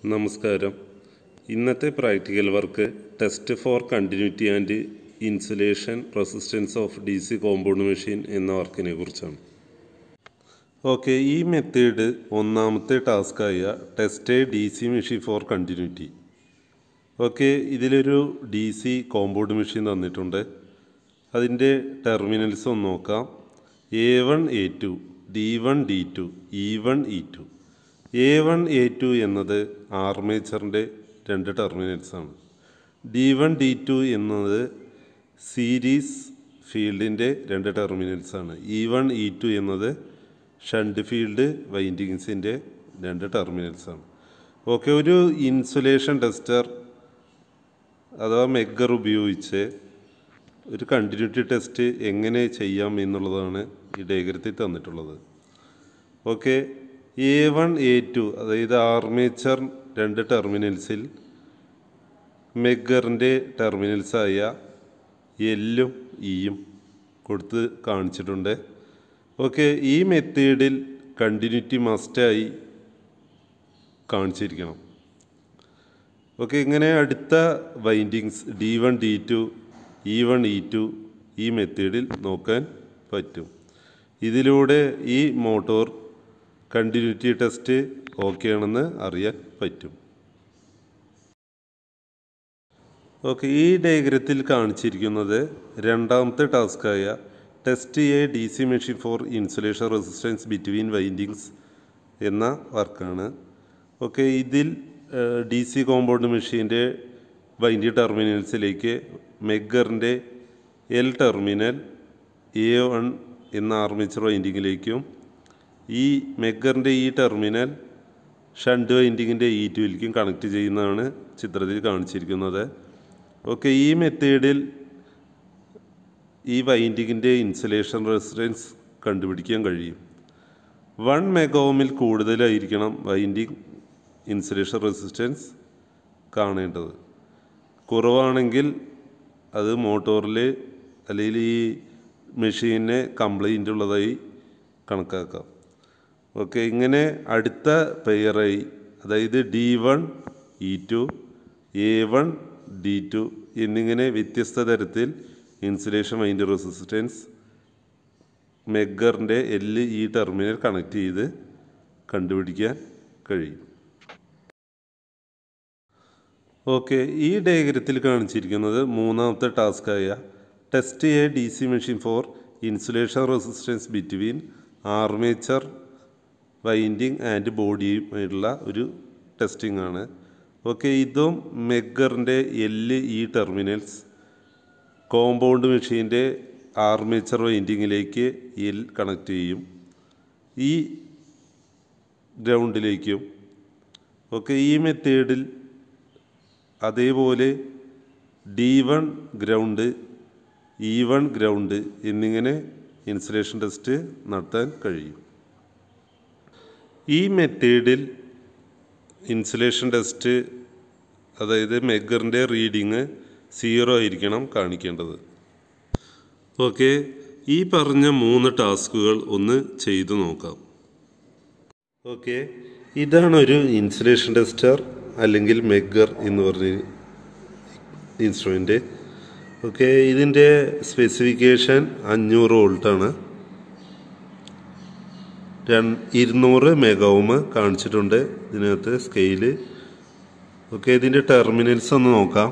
നമസ്കാരം ഇന്നത്തെ practical work test for continuity and insulation resistance of D C compound machine എന്ന വർക്കിനെ കുറിച്ചാണ് ഓക്കെ ഈ മെത്തേഡ് ഒന്നാമത്തെ ടാസ്കായ test D C machine for continuity okay ഇതിലൊരു ഡി സി കോമ്പൗണ്ട് മെഷീൻ തന്നിട്ടുണ്ട് അതിൻ്റെ ടെർമിനൽസ് ഒന്ന് നോക്കാം A one A two D one D two E one E two A one A two എന്നത് ആർമേച്ചറിൻ്റെ രണ്ട് ടെർമിനൽസാണ് ഡി വൺ ഡി ടു എന്നത് സീരീസ് ഫീൽഡിൻ്റെ രണ്ട് ടെർമിനൽസാണ് ഇ വൺ ഇ ടു എന്നത് ഷണ്ട് ഫീൽഡ് വൈൻഡിങ്സിൻ്റെ രണ്ട് ടെർമിനൽസാണ് ഓക്കെ ഒരു ഇൻസുലേഷൻ ടെസ്റ്റർ അഥവാ മെഗർ ഉപയോഗിച്ച് ഒരു കണ്ടിന്യൂറ്റി ടെസ്റ്റ് എങ്ങനെ ചെയ്യാം എന്നുള്ളതാണ് ഈ ഡയഗ്രത്തിൽ തന്നിട്ടുള്ളത് okay A one A two അതായത് ആർമേച്ചർ രണ്ട് ടെർമിനൽസിൽ മെഗറിൻ്റെ ടെർമിനൽസായ എല്ലും ഇയും കൊടുത്ത് കാണിച്ചിട്ടുണ്ട് ഓക്കെ ഈ മെത്തേഡിൽ കണ്ടിന്യൂറ്റി മസ്റ്റായി കാണിച്ചിരിക്കണം ഓക്കെ ഇങ്ങനെ അടുത്ത windings D one D two E one E two ഈ മെത്തേഡിൽ നോക്കാൻ പറ്റും ഇതിലൂടെ ഈ മോട്ടോർ കണ്ടിന്യൂറ്റി ടെസ്റ്റ് ഓക്കെ ആണെന്ന് അറിയാൻ പറ്റും ഓക്കെ ഈ ഡയഗ്രത്തിൽ കാണിച്ചിരിക്കുന്നത് രണ്ടാമത്തെ ടാസ്കായ test A D C machine for insulation resistance between windings എന്ന വർക്കാണ് ഓക്കെ ഇതിൽ ഡി സി കോമ്പൗണ്ട് മെഷീൻ്റെ വൈൻഡി ടെർമിനൽസിലേക്ക് മെഗറിൻ്റെ എൽ ടെർമിനൽ എ വൺ എന്ന ആർമേച്ചർ വൈൻഡിങ്ങിലേക്കും ഈ മെഗറിൻ്റെ ഈ ടെർമിനൽ ഷണ്ട് വൈൻഡിങ്ങിൻ്റെ ഇ ടുവിലേക്കും കണക്ട് ചെയ്യുന്നതാണ് ചിത്രത്തിൽ കാണിച്ചിരിക്കുന്നത് ഓക്കെ ഈ മെത്തേഡിൽ ഈ വൈൻഡിങ്ങിൻ്റെ ഇൻസുലേഷൻ റെസിസ്റ്റൻസ് കണ്ടുപിടിക്കാൻ കഴിയും വൺ മെഗോമിൽ കൂടുതലായിരിക്കണം വൈൻഡിങ് ഇൻസുലേഷൻ റെസിസ്റ്റൻസ് കാണേണ്ടത് കുറവാണെങ്കിൽ അത് മോട്ടോറിൽ അല്ലെങ്കിൽ ഈ മെഷീനെ കംപ്ലൈൻ്റ് ഉള്ളതായി കണക്കാക്കാം ഓക്കെ ഇങ്ങനെ അടുത്ത പെയറായി അതായത് D one E two A one D two എന്നിങ്ങനെ വ്യത്യസ്ത തരത്തിൽ ഇൻസുലേഷൻ മൈൻഡ് റെസിസ്റ്റൻസ് മെഗറിൻ്റെ എല്ല് ഈ ടെർമിനൽ കണക്ട് ചെയ്ത് കണ്ടുപിടിക്കാൻ കഴിയും ഓക്കെ ഈ ഡയഗ്രത്തിൽ കാണിച്ചിരിക്കുന്നത് മൂന്നാമത്തെ ടാസ്കായ test A D C machine for insulation resistance between armature winding and ബോഡിയുമായിട്ടുള്ള ഒരു ടെസ്റ്റിംഗ് ആണ് ഓക്കെ ഇതും മെഗറിൻ്റെ എല്ല് ഈ ടെർമിനൽസ് കോമ്പൗണ്ട് മെഷീൻ്റെ ആർമേച്ചർ വൈൻഡിങ്ങിലേക്ക് എൽ കണക്ട് ചെയ്യും ഈ ഗ്രൗണ്ടിലേക്കും ഓക്കെ ഈ മെത്തേഡിൽ അതേപോലെ D one ground E one ground എന്നിങ്ങനെ ഇൻസുലേഷൻ ടെസ്റ്റ് നടത്താൻ കഴിയും ഈ മെത്തേഡിൽ ഇൻസുലേഷൻ ടെസ്റ്റ് അതായത് മെഗറിൻ്റെ റീഡിങ് സീറോ ആയിരിക്കണം കാണിക്കേണ്ടത് ഓക്കെ ഈ പറഞ്ഞ മൂന്ന് ടാസ്കുകൾ ഒന്ന് ചെയ്തു നോക്കാം ഓക്കെ ഇതാണ് ഒരു ഇൻസുലേഷൻ ടെസ്റ്റർ അല്ലെങ്കിൽ മെഗർ എന്ന് പറഞ്ഞ ഇൻസ്ട്രുമെൻ്റ് ഓക്കെ ഇതിൻ്റെ സ്പെസിഫിക്കേഷൻ അഞ്ഞൂറ് വോൾട്ടാണ് ഇരുന്നൂറ് മെഗാവും കാണിച്ചിട്ടുണ്ട് ഇതിനകത്ത് സ്കെയില് ഓക്കെ ഇതിൻ്റെ ടെർമിനൽസ് ഒന്ന് നോക്കാം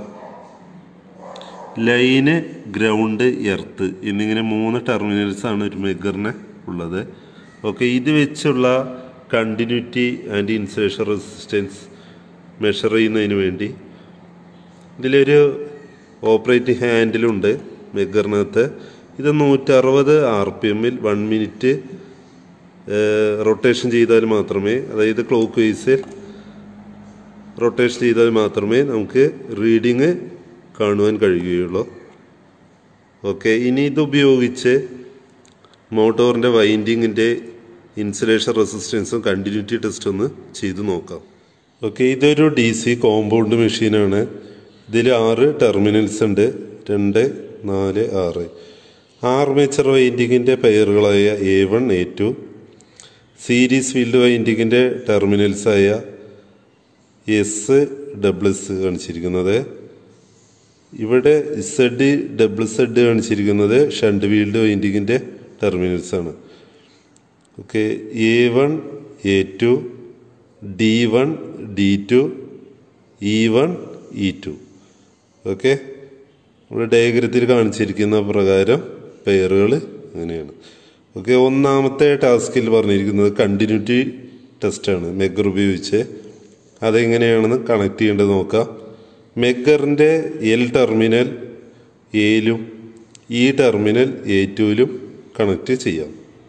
ലൈന് ഗ്രൗണ്ട് എർത്ത് എന്നിങ്ങനെ മൂന്ന് ടെർമിനൽസാണ് ഒരു മെഗറിന് ഉള്ളത് ഓക്കെ ഇത് വെച്ചുള്ള continuity and insulation resistance measure ചെയ്യുന്നതിന് വേണ്ടി ഇതിലൊരു ഓപ്പറേറ്റിംഗ് ഹാൻഡിലുണ്ട് മെഗറിനകത്ത് ഇത് നൂറ്ററുപത് ആർ പി എമ്മിൽ വൺ മിനിറ്റ് റൊട്ടേഷൻ ചെയ്താൽ മാത്രമേ അതായത് ക്ലോക്ക് വൈസിൽ റൊട്ടേഷൻ ചെയ്താൽ മാത്രമേ നമുക്ക് റീഡിങ് കാണുവാൻ കഴിയുകയുള്ളൂ ഓക്കെ ഇനി ഇതുപയോഗിച്ച് മോട്ടോറിൻ്റെ വൈൻഡിങ്ങിൻ്റെ ഇൻസുലേഷൻ റെസിസ്റ്റൻസും കണ്ടിന്യൂറ്റി ടെസ്റ്റ് ഒന്ന് ചെയ്തു നോക്കാം ഓക്കെ ഇതൊരു ഡി സി കോമ്പൗണ്ട് മെഷീനാണ് ഇതിൽ ആറ് ടെർമിനൽസ് ഉണ്ട് രണ്ട് നാല് ആറ് ആർമേച്ചർ വൈൻഡിങ്ങിൻ്റെ പെയറുകളായ A one A two series field വൈൻഡിങ്ങിൻ്റെ ടെർമിനൽസായ എസ് ഡബിൾ എസ് കാണിച്ചിരിക്കുന്നത് ഇവിടെ സെഡ് ഡബിൾ സെഡ് കാണിച്ചിരിക്കുന്നത് ഷണ്ട് വീൽഡ് വൈൻഡിങ്ങിൻ്റെ ടെർമിനൽസ് ആണ് okay A one A two D one D two E one E two okay നമ്മുടെ ഡയഗ്രത്തിൽ കാണിച്ചിരിക്കുന്ന പ്രകാരം പെയറുകൾ അങ്ങനെയാണ് ഓക്കെ ഒന്നാമത്തെ ടാസ്കിൽ പറഞ്ഞിരിക്കുന്നത് കണ്ടിന്യൂറ്റി ടെസ്റ്റാണ് മെഗർ ഉപയോഗിച്ച് അതെങ്ങനെയാണെന്ന് കണക്ട് ചെയ്യേണ്ടത് നോക്കാം മെഗറിൻ്റെ എൽ ടെർമിനൽ എയിലും ഈ ടെർമിനൽ എ ടുവിലും കണക്ട് ചെയ്യാം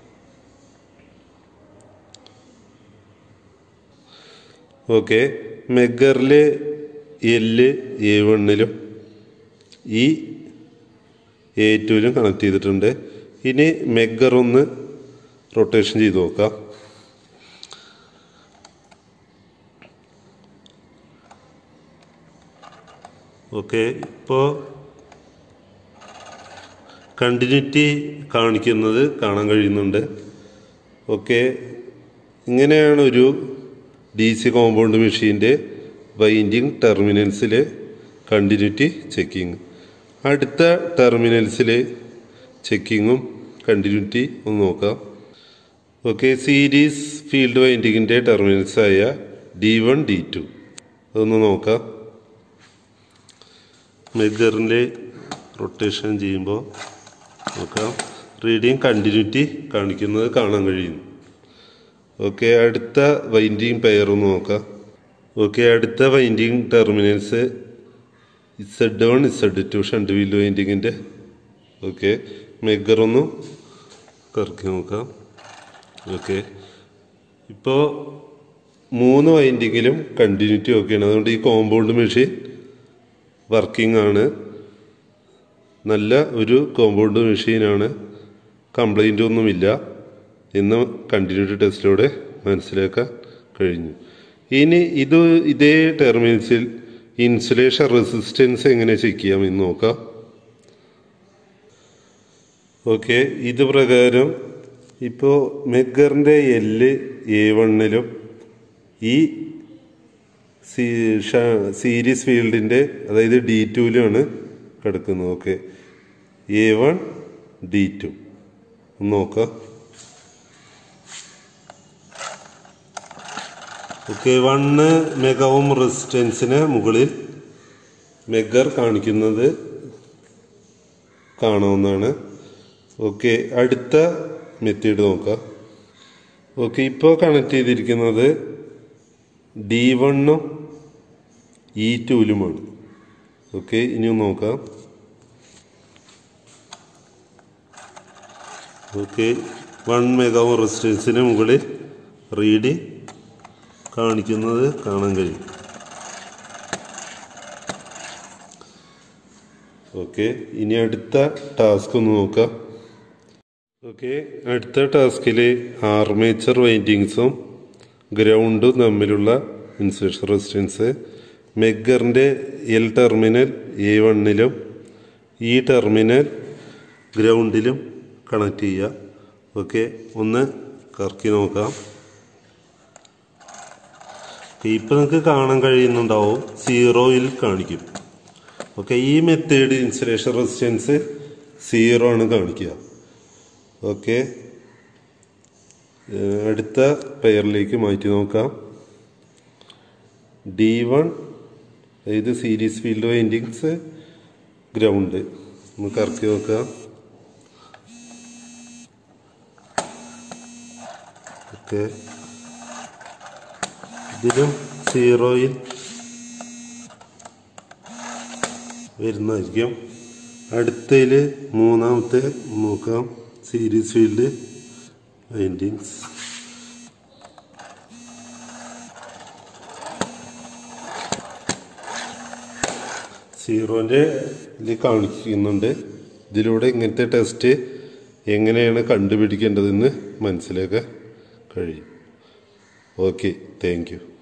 ഓക്കെ മെഗറിൽ എല്ല് എ വണ്ണിലും ഈ എ ടുവിലും കണക്ട് ചെയ്തിട്ടുണ്ട് ഇനി മെഗർ ഒന്ന് റൊട്ടേഷൻ ചെയ്ത് നോക്കാം ഓക്കെ ഇപ്പോൾ കണ്ടിന്യൂറ്റി കാണിക്കുന്നത് കാണാൻ കഴിയുന്നുണ്ട് ഓക്കെ ഇങ്ങനെയാണ് ഒരു ഡി സി കോമ്പൗണ്ട് മെഷീൻ്റെ വൈൻഡിങ് ടെർമിനൽസിൽ കണ്ടിന്യൂറ്റി ചെക്കിങ് അടുത്ത ടെർമിനൽസിൽ ചെക്കിങ്ങും കണ്ടിന്യൂറ്റി ഒന്ന് നോക്കാം ഓക്കെ സീരീസ് ഫീൽഡ് വൈൻഡിങ്ങിൻ്റെ ടെർമിനൽസായ ഡി വൺ ഡി ടു അതൊന്ന് നോക്കാം മെഗറിൻ്റെ റൊട്ടേഷൻ ചെയ്യുമ്പോൾ നോക്കാം റീഡിങ് കണ്ടിന്യൂറ്റി കാണിക്കുന്നത് കാണാൻ കഴിയുന്നു ഓക്കെ അടുത്ത വൈൻഡിങ് പെയർ ഒന്ന് നോക്കാം ഓക്കെ അടുത്ത winding terminals Z one Z two shunt വീൽ വൈൻഡിങ്ങിൻ്റെ ഓക്കെ മെഗർ ഒന്ന് കറക്കി നോക്കാം ഓക്കെ ഇപ്പോൾ മൂന്ന് വൈൻഡിങ്ങിലും കണ്ടിന്യൂറ്റി ഓക്കെയാണ് അതുകൊണ്ട് ഈ കോമ്പൗണ്ട് മെഷീൻ വർക്കിംഗ് ആണ് നല്ല ഒരു കോമ്പൗണ്ട് മെഷീനാണ് കംപ്ലൈൻ്റ് ഒന്നുമില്ല എന്ന് കണ്ടിന്യൂറ്റി ടെസ്റ്റിലൂടെ മനസ്സിലാക്കാൻ കഴിഞ്ഞു ഇനി ഇത് ഇതേ ടെർമിനൽസിൽ ഇൻസുലേഷൻ റെസിസ്റ്റൻസ് എങ്ങനെ ചെക്ക് ചെയ്യാം എന്ന് നോക്കാം ഓക്കെ ഇത് പ്രകാരം ഇപ്പോൾ മെഗറിൻ്റെ എല്ല് എ വണ്ണിലും ഈ സീരീസ് ഫീൽഡിൻ്റെ അതായത് ഡി ടുവിലാണ് കിടക്കുന്നത് okay A one D two നോക്കാം ഓക്കെ വണ്ണ് മെഗ ഓം റെസിസ്റ്റൻസിന് മുകളിൽ മെഗർ കാണിക്കുന്നത് കാണാവുന്നതാണ് ഓക്കെ അടുത്ത മെത്തേഡ് നോക്കാം ഓക്കെ ഇപ്പോൾ കണക്ട് ചെയ്തിരിക്കുന്നത് ഡി വണ്ണും ഇ ടുവിലുമാണ് ഓക്കെ ഇനി ഒന്ന് നോക്കാം ഓക്കെ വൺ മെഗാ റെസിസ്റ്റൻസിന് മുകളിൽ റീഡിങ് കാണിക്കുന്നത് കാണാൻ കഴിയും ഓക്കെ ഇനി അടുത്ത ടാസ്ക് ഒന്ന് നോക്കാം ഓക്കെ അടുത്ത ടാസ്കിൽ ആർമേച്ചർ വൈൻഡിങ്സും ഗ്രൗണ്ടും തമ്മിലുള്ള ഇൻസുലേഷൻ റെസിസ്റ്റൻസ് മെഗറിൻ്റെ എൽ ടെർമിനൽ എ വണ്ണിലും ഈ ടെർമിനൽ ഗ്രൗണ്ടിലും കണക്ട് ചെയ്യുക ഓക്കെ ഒന്ന് കറക്കി നോക്കാം ഇപ്പം നിങ്ങൾക്ക് കാണാൻ കഴിയുന്നുണ്ടാവും സീറോയിൽ കാണിക്കും ഓക്കെ ഈ മെത്തേഡ് ഇൻസുലേഷൻ റെസിസ്റ്റൻസ് സീറോ ആണ് കാണിക്കുക ഓക്കെ അടുത്ത പെയറിലേക്ക് മാറ്റി നോക്കാം ഡി വൺ അതായത് സീരീസ് ഫീൽഡ് വൈൻഡിങ്സ് ഗ്രൗണ്ട് നമുക്ക് ഇറക്കി നോക്കാം ഓക്കെ ഇതിലും സീറോയിൽ വരുന്നതായിരിക്കും അടുത്തതിൽ മൂന്നാമത്തെ നോക്കാം സീരീസ് ഫീൽഡ് വൈൻഡിങ്സ് സീറോൻ്റെ ഇതിൽ കാണിക്കുന്നുണ്ട് ഇതിലൂടെ ഇങ്ങനത്തെ ടെസ്റ്റ് എങ്ങനെയാണ് കണ്ടുപിടിക്കേണ്ടതെന്ന് മനസ്സിലാക്കാൻ കഴിയും ഓക്കെ താങ്ക് യു